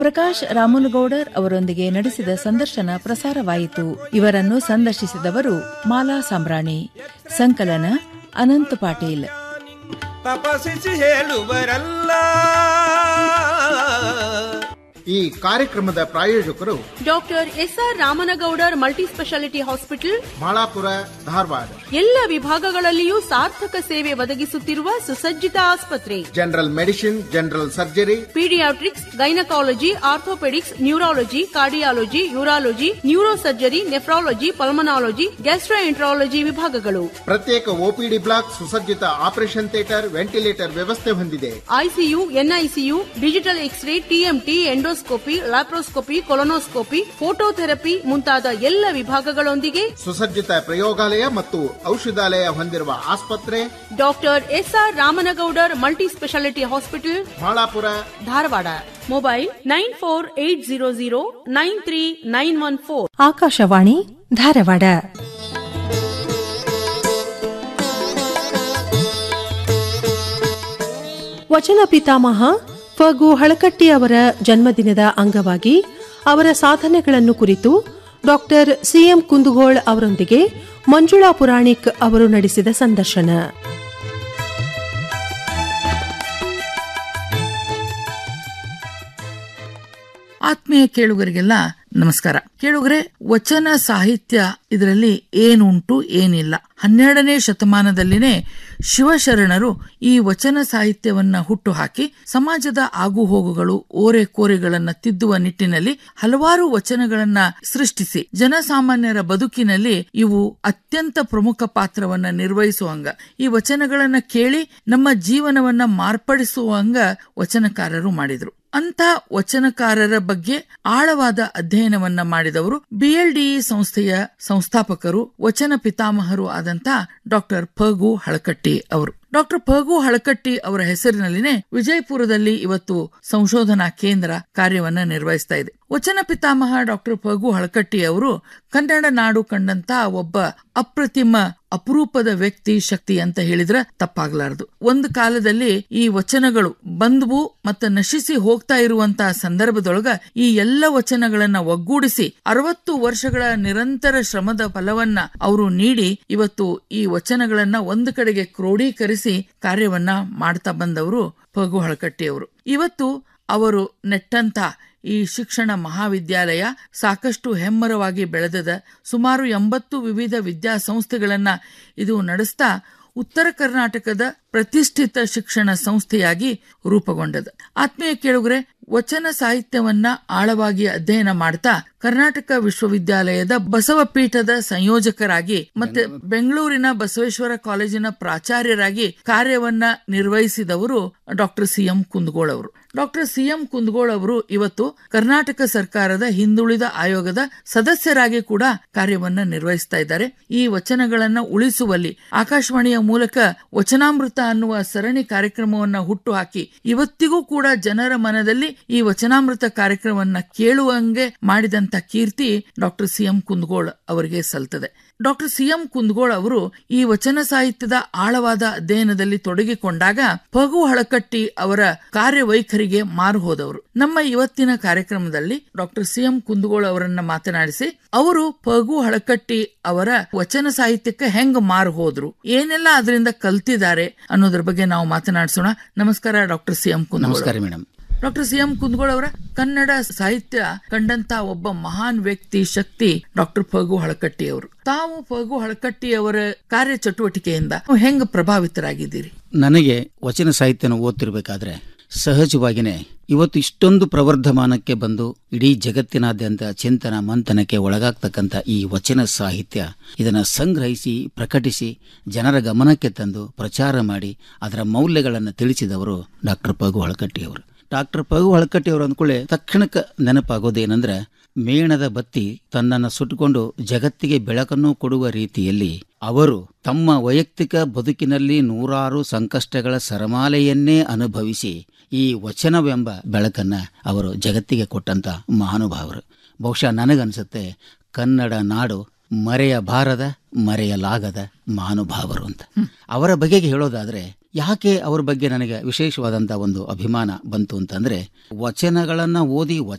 ಪ್ರಕಾಶ್ ರಾಮುಲಗೌಡರ್ ಅವರೊಂದಿಗೆ ನಡೆಸಿದ ಸಂದರ್ಶನ ಪ್ರಸಾರವಾಯಿತು ಇವರನ್ನು ಸಂದರ್ಶಿಸಿದವರು ಮಾಲಾ ಸಾಂಬ್ರಾಣಿ ಸಂಕಲನ ಅನಂತ್ ಪಾಟೀಲ್ ತಪಸಿಸಿ ಹೇಳುವರಲ್ಲ ಈ ಕಾರ್ಯಕ್ರಮದ ಪ್ರಾಯೋಜಕರು doctor SR Ramanagoudar multi speciality hospital Malapura Dharwad ಎಲ್ಲ ವಿಭಾಗಗಳಲ್ಲಿಯೂ ಸಾರ್ಥಕ ಸೇವೆ ಒದಗಿಸುತ್ತಿರುವ ಸುಸಜ್ಜಿತ ಆಸ್ಪತ್ರೆ general medicine general surgery paediatrics gynaecology orthopaedics neurology cardiology urology neuro surgery nephrology pulmonology gastroenterology ವಿಭಾಗಗಳು ಪ್ರತ್ಯೇಕ ಒಪಿಡಿ ಬ್ಲಾಕ್ ಸುಸಜ್ಜಿತ ಆಪರೇಷನ್ ಥಿಯೇಟರ್ ವೆಂಟಿಲೇಟರ್ ವ್ಯವಸ್ಥೆ ಹೊಂದಿದೆ ICU NICU digital X ray TMT endoscopy laparoscopy colonoscopy phototherapy ಮುಂತಾದ ಎಲ್ಲ ವಿಭಾಗಗಳೊಂದಿಗೆ ಸುಸಜ್ಜಿತ ಪ್ರಯೋಗಾಲಯ ಮತ್ತು ಔಷಧಾಲಯ ಹೊಂದಿರುವ ಆಸ್ಪತ್ರೆ doctor SR Ramanagoudar multi speciality hospital Malapura Dharwad mobile nine four eight zero zero nine three nine one four Akashvani Dharwad ವಚನ ಪಿತಾಮಹ ಫಗು ಹಳಕಟ್ಟಿ ಅವರ ಜನ್ಮದಿನದ ಅಂಗವಾಗಿ ಅವರ ಸಾಧನೆಗಳನ್ನು ಕುರಿತು ಡಾಕ್ಟರ್ ಸಿಎಂ ಕುಂದಗೋಳ್ ಅವರೊಂದಿಗೆ ಮಂಜುಳಾ ಪುರಾಣಿಕ್ ಅವರು ನಡೆಸಿದ ಸಂದರ್ಶನ ಆತ್ಮೀಯ ಕೇಳುಗರಿಗೆಲ್ಲ ನಮಸ್ಕಾರ ಕೇಳುಗರೆ ವಚನ ಸಾಹಿತ್ಯ ಇದರಲ್ಲಿ ಏನುಂಟು ಏನಿಲ್ಲ ಹನ್ನೆರಡನೇ ಶತಮಾನದಲ್ಲಿನೇ ಶಿವಶರಣರು ಈ ವಚನ ಸಾಹಿತ್ಯವನ್ನ ಹುಟ್ಟುಹಾಕಿ ಸಮಾಜದ ಆಗುಹೋಗುಗಳು ಓರೆ ಕೋರೆಗಳನ್ನ ತಿದ್ದುವ ನಿಟ್ಟಿನಲ್ಲಿ ಹಲವಾರು ವಚನಗಳನ್ನ ಸೃಷ್ಟಿಸಿ ಜನಸಾಮಾನ್ಯರ ಬದುಕಿನಲ್ಲಿ ಇವು ಅತ್ಯಂತ ಪ್ರಮುಖ ಪಾತ್ರವನ್ನ ನಿರ್ವಹಿಸುವಂಗ ಈ ವಚನಗಳನ್ನ ಕೇಳಿ ನಮ್ಮ ಜೀವನವನ್ನ ಮಾರ್ಪಡಿಸುವಂಗ ವಚನಕಾರರು ಮಾಡಿದ್ರು ಅಂತ ವಚನಕಾರರ ಬಗ್ಗೆ ಆಳವಾದ ಅಧ್ಯಯನವನ್ನ ಮಾಡಿದವರು ಬಿಎಲ್ಡಿಇ ಸಂಸ್ಥೆಯ ಸಂಸ್ಥಾಪಕರು ವಚನ ಪಿತಾಮಹರು ಆದಂತ ಡಾಕ್ಟರ್ ಫಗು ಹಳಕಟ್ಟಿ ಅವರು ಡಾಕ್ಟರ್ ಫಗು ಹಳಕಟ್ಟಿ ಅವರ ಹೆಸರಿನಲ್ಲಿನೇ ವಿಜಯಪುರದಲ್ಲಿ ಇವತ್ತು ಸಂಶೋಧನಾ ಕೇಂದ್ರ ಕಾರ್ಯವನ್ನ ನಿರ್ವಹಿಸ್ತಾ ಇದೆ ವಚನ ಪಿತಾಮಹ ಡಾಕ್ಟರ್ ಫಗು ಹಳಕಟ್ಟಿ ಅವರು ಕನ್ನಡ ನಾಡು ಕಂಡಂತ ಒಬ್ಬ ಅಪ್ರತಿಮ ಅಪರೂಪದ ವ್ಯಕ್ತಿ ಶಕ್ತಿ ಅಂತ ಹೇಳಿದ್ರೆ ತಪ್ಪಾಗ್ಲಾರದು ಒಂದು ಕಾಲದಲ್ಲಿ ಈ ವಚನಗಳು ಬಂದ್ವು ಮತ್ತೆ ನಶಿಸಿ ಹೋಗ್ತಾ ಇರುವಂತಹ ಸಂದರ್ಭದೊಳಗ ಈ ಎಲ್ಲ ವಚನಗಳನ್ನ ಒಗ್ಗೂಡಿಸಿ ಅರವತ್ತು ವರ್ಷಗಳ ನಿರಂತರ ಶ್ರಮದ ಫಲವನ್ನ ಅವರು ನೀಡಿ ಇವತ್ತು ಈ ವಚನಗಳನ್ನ ಒಂದು ಕಡೆಗೆ ಕ್ರೋಢೀಕರಿಸಿ ಕಾರ್ಯವನ್ನ ಮಾಡ್ತಾ ಬಂದವರು ಫಗು ಹಳಕಟ್ಟಿಯವರು ಇವತ್ತು ಅವರು ನೆಟ್ಟಂತ ಈ ಶಿಕ್ಷಣ ಮಹಾವಿದ್ಯಾಲಯ ಸಾಕಷ್ಟು ಹೆಮ್ಮರವಾಗಿ ಬೆಳೆದದ ಸುಮಾರು ಎಂಬತ್ತು ವಿವಿಧ ವಿದ್ಯಾಸಂಸ್ಥೆಗಳನ್ನ ಇದು ನಡೆಸ್ತಾ ಉತ್ತರ ಕರ್ನಾಟಕದ ಪ್ರತಿಷ್ಠಿತ ಶಿಕ್ಷಣ ಸಂಸ್ಥೆಯಾಗಿ ರೂಪುಗೊಂಡದ ಆತ್ಮೀಯ ಕೇಳುಗರೆ ವಚನ ಸಾಹಿತ್ಯವನ್ನ ಆಳವಾಗಿ ಅಧ್ಯಯನ ಮಾಡ್ತಾ ಕರ್ನಾಟಕ ವಿಶ್ವವಿದ್ಯಾಲಯದ ಬಸವ ಪೀಠದ ಸಂಯೋಜಕರಾಗಿ ಮತ್ತೆ ಬೆಂಗಳೂರಿನ ಬಸವೇಶ್ವರ ಕಾಲೇಜಿನ ಪ್ರಾಚಾರ್ಯರಾಗಿ ಕಾರ್ಯವನ್ನ ನಿರ್ವಹಿಸಿದವರು ಡಾಕ್ಟರ್ ಸಿಎಂ ಕುಂದಗೋಳ್ ಅವರು ಡಾಕ್ಟರ್ ಸಿಎಂ ಕುಂದಗೋಳ್ ಅವರು ಇವತ್ತು ಕರ್ನಾಟಕ ಸರ್ಕಾರದ ಹಿಂದುಳಿದ ಆಯೋಗದ ಸದಸ್ಯರಾಗಿ ಕೂಡ ಕಾರ್ಯವನ್ನ ನಿರ್ವಹಿಸ್ತಾ ಇದ್ದಾರೆ ಈ ವಚನಗಳನ್ನ ಉಳಿಸುವಲ್ಲಿ ಆಕಾಶವಾಣಿಯ ಮೂಲಕ ವಚನಾಮೃತ ಅನ್ನುವ ಸರಣಿ ಕಾರ್ಯಕ್ರಮವನ್ನ ಹುಟ್ಟು ಹಾಕಿ ಇವತ್ತಿಗೂ ಕೂಡ ಜನರ ಮನದಲ್ಲಿ ಈ ವಚನಾಮೃತ ಕಾರ್ಯಕ್ರಮವನ್ನ ಕೇಳುವಂಗೆ ಮಾಡಿದಂತ ಕೀರ್ತಿ ಡಾಕ್ಟರ್ ಸಿಎಂ ಕುಂದಗೋಳ್ ಅವರಿಗೆ ಸಲ್ತದೆ ಡಾಕ್ಟರ್ ಸಿಎಂ ಕುಂದಗೋಳ್ ಅವರು ಈ ವಚನ ಸಾಹಿತ್ಯದ ಆಳವಾದ ಅಧ್ಯಯನದಲ್ಲಿ ತೊಡಗಿಕೊಂಡಾಗ ಫಗು ಹಳಕಟ್ಟಿ ಅವರ ಕಾರ್ಯವೈಖರಿಗೆ ಮಾರು ಹೋದವರು ನಮ್ಮ ಇವತ್ತಿನ ಕಾರ್ಯಕ್ರಮದಲ್ಲಿ ಡಾಕ್ಟರ್ ಸಿಎಂ ಕುಂದಗೋಳ್ ಅವರನ್ನ ಮಾತನಾಡಿಸಿ ಅವರು ಫಗು ಹಳಕಟ್ಟಿ ಅವರ ವಚನ ಸಾಹಿತ್ಯಕ್ಕೆ ಹೆಂಗ್ ಮಾರು ಹೋದ್ರು ಏನೆಲ್ಲ ಅದರಿಂದ ಕಲ್ತಿದ್ದಾರೆ ಅನ್ನೋದ್ರ ಬಗ್ಗೆ ನಾವು ಮಾತನಾಡಿಸೋಣ ನಮಸ್ಕಾರ ಡಾಕ್ಟರ್ ಸಿಎಂ ಕುಂದಗೋಳ್ ನಮಸ್ಕಾರ ಮೇಡಮ್ ಡಾಕ್ಟರ್ ಸಿಎಂ ಕುಂದಗೋಳ್ ಅವರ ಕನ್ನಡ ಸಾಹಿತ್ಯ ಕಂಡಂತ ಒಬ್ಬ ಮಹಾನ್ ವ್ಯಕ್ತಿ ಶಕ್ತಿ ಡಾಕ್ಟರ್ ಫಗು ಹಳಕಟ್ಟಿ ಅವರು ತಾವು ಫಗು ಹಳಕಟ್ಟಿ ಅವರ ಕಾರ್ಯ ಚಟುವಟಿಕೆಯಿಂದ ಹೆಂಗ್ ಪ್ರಭಾವಿತರಾಗಿದ್ದೀರಿ ನನಗೆ ವಚನ ಸಾಹಿತ್ಯನ ಓದ್ತಿರ್ಬೇಕಾದ್ರೆ ಸಹಜವಾಗಿಯೇ ಇವತ್ತು ಇಷ್ಟೊಂದು ಪ್ರವರ್ಧಮಾನಕ್ಕೆ ಬಂದು ಇಡೀ ಜಗತ್ತಿನಾದ್ಯಂತ ಚಿಂತನ ಮಂಥನಕ್ಕೆ ಒಳಗಾಗ್ತಕ್ಕಂಥ ಈ ವಚನ ಸಾಹಿತ್ಯ ಇದನ್ನು ಸಂಗ್ರಹಿಸಿ ಪ್ರಕಟಿಸಿ ಜನರ ಗಮನಕ್ಕೆ ತಂದು ಪ್ರಚಾರ ಮಾಡಿ ಅದರ ಮೌಲ್ಯಗಳನ್ನು ತಿಳಿಸಿದವರು ಡಾಕ್ಟರ್ ಪಗು ಹಳಕಟ್ಟಿಯವರು ಡಾಕ್ಟರ್ ಪಗು ಹಳಕಟ್ಟಿಯವರು ಅಂದ್ಕೊಳ್ಳೆ ತಕ್ಷಣಕ್ಕೆ ನೆನಪಾಗೋದೇನೆಂದ್ರೆ ಮೇಣದ ಬತ್ತಿ ತನ್ನನ್ನು ಸುಟ್ಟುಕೊಂಡು ಜಗತ್ತಿಗೆ ಬೆಳಕನ್ನು ಕೊಡುವ ರೀತಿಯಲ್ಲಿ ಅವರು ತಮ್ಮ ವೈಯಕ್ತಿಕ ಬದುಕಿನಲ್ಲಿ ನೂರಾರು ಸಂಕಷ್ಟಗಳ ಸರಮಾಲೆಯನ್ನೇ ಅನುಭವಿಸಿ ಈ ವಚನವೆಂಬ ಬೆಳಕನ್ನ ಅವರು ಜಗತ್ತಿಗೆ ಕೊಟ್ಟಂತ ಮಹಾನುಭಾವರು ಬಹುಶಃ ನನಗನ್ಸುತ್ತೆ ಕನ್ನಡ ನಾಡು ಮರೆಯಬಾರದ ಮರೆಯಲಾಗದ ಮಹಾನುಭಾವರು ಅಂತ ಅವರ ಬಗೆಗೆ ಹೇಳೋದಾದ್ರೆ ಯಾಕೆ ಅವರ ಬಗ್ಗೆ ನನಗೆ ವಿಶೇಷವಾದಂತಹ ಒಂದು ಅಭಿಮಾನ ಬಂತು ಅಂತಂದ್ರೆ ವಚನಗಳನ್ನ ಓದಿ